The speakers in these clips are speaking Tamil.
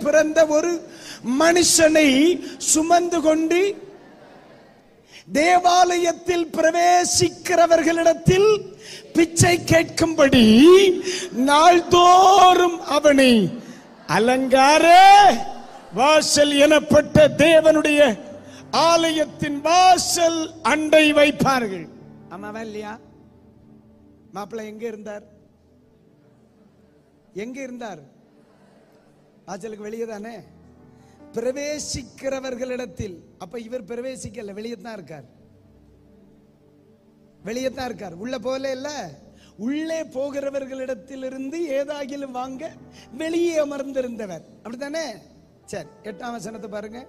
பிறந்த ஒரு மனுஷனை சுமந்து கொண்டு தேவாலயத்தில் பிரவேசிக்கிறவர்களிடத்தில் பிச்சை கேட்கும்படி நாள்தோறும் அவனை அலங்கார வாசல் எனப்பட்ட தேவனுடைய ஆலயத்தின் வாசல் அண்டை வைப்பார்கள் ஆமாவா இல்லையா மாப்பிள்ளை எங்க இருந்தார் எங்க இருந்தார் வாசலுக்கு வெளியே தானே பிரவேசிக்கிறவர்களிடத்தில் அப்ப இவர் பிரவேசிக்கல வெளியே தான் இருக்கார் வெளியே தான் இருக்கார் உள்ள போகல இல்ல உள்ளே போகிறவர்களிடத்திலிருந்து ஏதாகிலும் வாங்க வெளியே அமர்ந்திருந்தவர் அப்படித்தானே சரி எட்டாம் வசனத்தை பாருங்க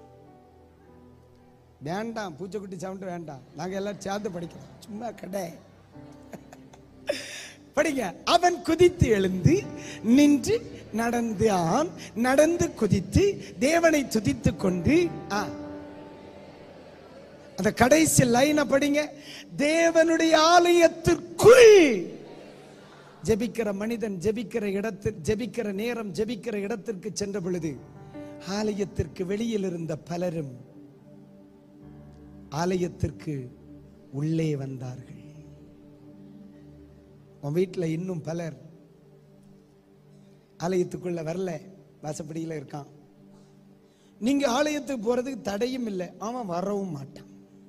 வேண்டாம் பூச்சக்குட்டி சவுண்ட் வேண்டாம் நாங்க எல்லாம் சேர்ந்து படிக்கிறோம் சும்மா கடை படிங்க அவன் குதித்து எழுந்து நின்று நடந்தான் நடந்து குதித்து தேவனை துதித்து கொண்டு ஆ, அந்த கடைசி லைனை படிங்க தேவனுடைய ஆலயத்திற்குள் ஜெபிக்கிற மனிதன் ஜெபிக்கிற இடத்தில் ஜெபிக்கிற நேரம் ஜெபிக்கிற இடத்திற்கு சென்ற பொழுது ஆலயத்திற்கு வெளியில் இருந்த பலரும் ஆலயத்திற்கு உள்ளே வந்தார்கள் உன் வீட்டில் இன்னும் பலர் ஆலயத்துக்குள்ள வரல வாசப்படியில் இருக்கான் நீங்க ஆலயத்துக்கு போறதுக்கு தடையும் இல்லை அவன் வரவும் மாட்டான்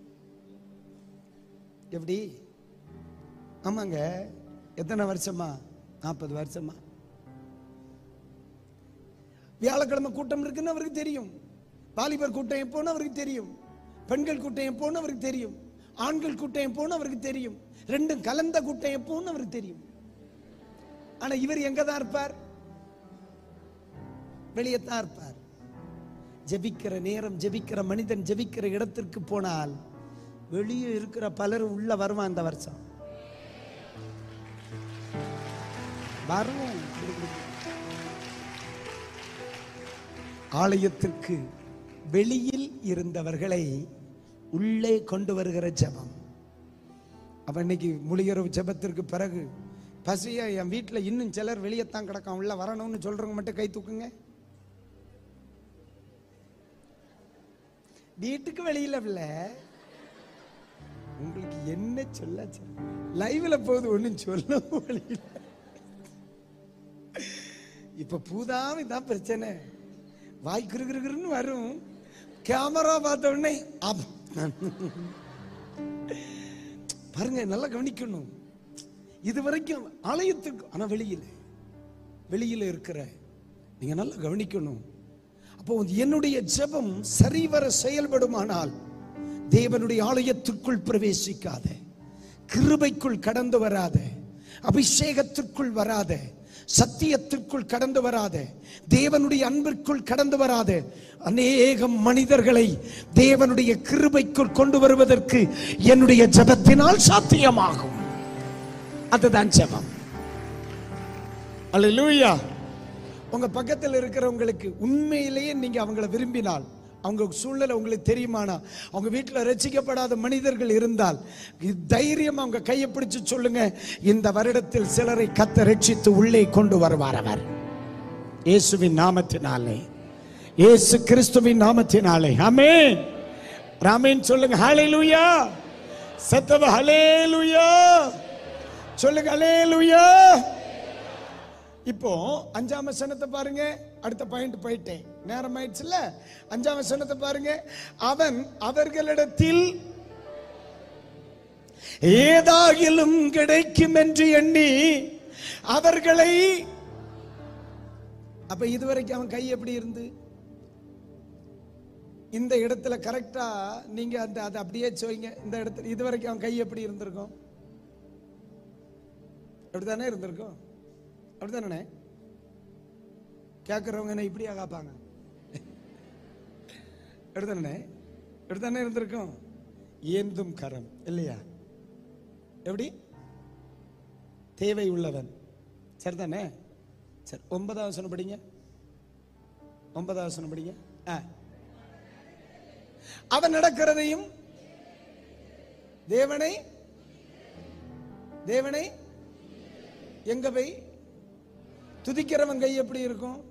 எப்படி ஆமாங்க எத்தனை வருஷமா நாற்பது வருஷமா வியாழக்கிழமை கூட்டம் இருக்குன்னு அவருக்கு தெரியும் வாலிபர் கூட்டம் எப்போன்னு அவருக்கு தெரியும் பெண்கள் கூட்டம் எப்போன்னு அவருக்கு தெரியும் ஆண்கள் கூட்டம் எப்போன்னு அவருக்கு தெரியும் ரெண்டும் கலந்த கூட்டம் எப்போன்னு அவருக்கு தெரியும் ஆனா இவர் எங்க தான் இருப்பார் வெளியே தான் இருப்பார் ஜெபிக்கிற நேரம் ஜெபிக்கிற மனிதன் ஜெபிக்கிற இடத்திற்கு போனால் வெளியே இருக்கிற பலரும் உள்ள வருவான் இந்த வருஷம் வருவோம் ஆலயத்திற்கு வெளியில் இருந்தவர்களை உள்ளே கொண்டு வருகிற ஜெபம் அப்ப இன்னைக்கு முழியரவு ஜெபத்திற்கு பிறகு பசியா என் வீட்டில் இன்னும் சிலர் வெளியத்தான் கிடக்கான் உள்ள வரணும்னு சொல்றவங்க மட்டும் கை தூக்குங்க வீட்டுக்கு வெளியில இல்ல உங்களுக்கு என்ன சொல்ல லைவ்ல போகுது ஒண்ணும் சொல்ல வெளியில இப்ப பூதாமி தான் பிரச்சனை வாய் கிருகிருன்னு வரும் கேமரா பார்த்த உடனே ஆப். பாருங்க நல்லா கவனிக்கணும் இது வரைக்கும் ஆலயத்துக்கு ஆனா வெளியில வெளியில இருக்கிற நீங்க நல்லா கவனிக்கணும் அப்போ என்னுடைய ஜெபம் சரிவர செயல்படுமானால் தேவனுடைய ஆலயத்திற்குள் பிரவேசிக்காத கிருபைக்குள் கடந்து வராத அபிஷேகத்திற்குள் வராத சத்தியத்திற்குள் கடந்து வராத தேவனுடைய அன்பிற்குள் கடந்து வராத அநேக மனிதர்களை தேவனுடைய கிருபைக்குள் கொண்டு வருவதற்கு என்னுடைய ஜெபத்தினால் சாத்தியமாகும் அதுதான் ஜெபம் அல்லேலூயா உங்க பக்கத்தில் இருக்கிறவங்களுக்கு உண்மையிலேயே நீங்க அவங்கள விரும்பினால் அவங்க சூழ்நிலை உங்களுக்கு தெரியுமானா அவங்க வீட்டில் ரசிக்கப்படாத மனிதர்கள் இருந்தால் தைரியம் அவங்க கையை பிடிச்சு சொல்லுங்க இந்த வருடத்தில் சிலரை கத்த ரட்சித்து உள்ளே கொண்டு வருவார் அவர் இயேசுவின் நாமத்தினாலே இயேசு கிறிஸ்துவின் நாமத்தினாலே ஆமென் ராமேன் சொல்லுங்க ஹalleluya சத்தவ ஹalleluya சொல்லுங்க ஹalleluya இப்போ அஞ்சாம் வசனத்தை பாருங்க அடுத்த பாயிண்ட் போயிட்டேன் நேரம் ஆயிடுச்சுல அஞ்சாம் வசனத்தை பாருங்க அவன் அவர்களிடத்தில் ஏதாகிலும் கிடைக்கும் என்று எண்ணி அவர்களை அப்ப இதுவரைக்கும் அவன் கை எப்படி இருந்து இந்த இடத்துல கரெக்டா நீங்க அந்த அதை அப்படியே சொல்லுங்க இந்த இடத்துல இதுவரைக்கும் அவன் கை எப்படி இருந்திருக்கும் அப்படித்தானே இருந்திருக்கும் அப்படித்தானே கேட்குறவங்க என்ன இப்படியா காப்பாங்க எடுத்தானே எடுத்தானே இருந்திருக்கும் ஏந்தும் கரம் இல்லையா எப்படி தேவை உள்ளவன் சரிதானே சரி ஒன்பதாவது வசனம் படிங்க ஒன்பதாவது வசனம் படிங்க ஆ. அவன் நடக்கிறதையும் தேவனை தேவனை எங்க போய் துதிக்கிறவன் கை எப்படி இருக்கும்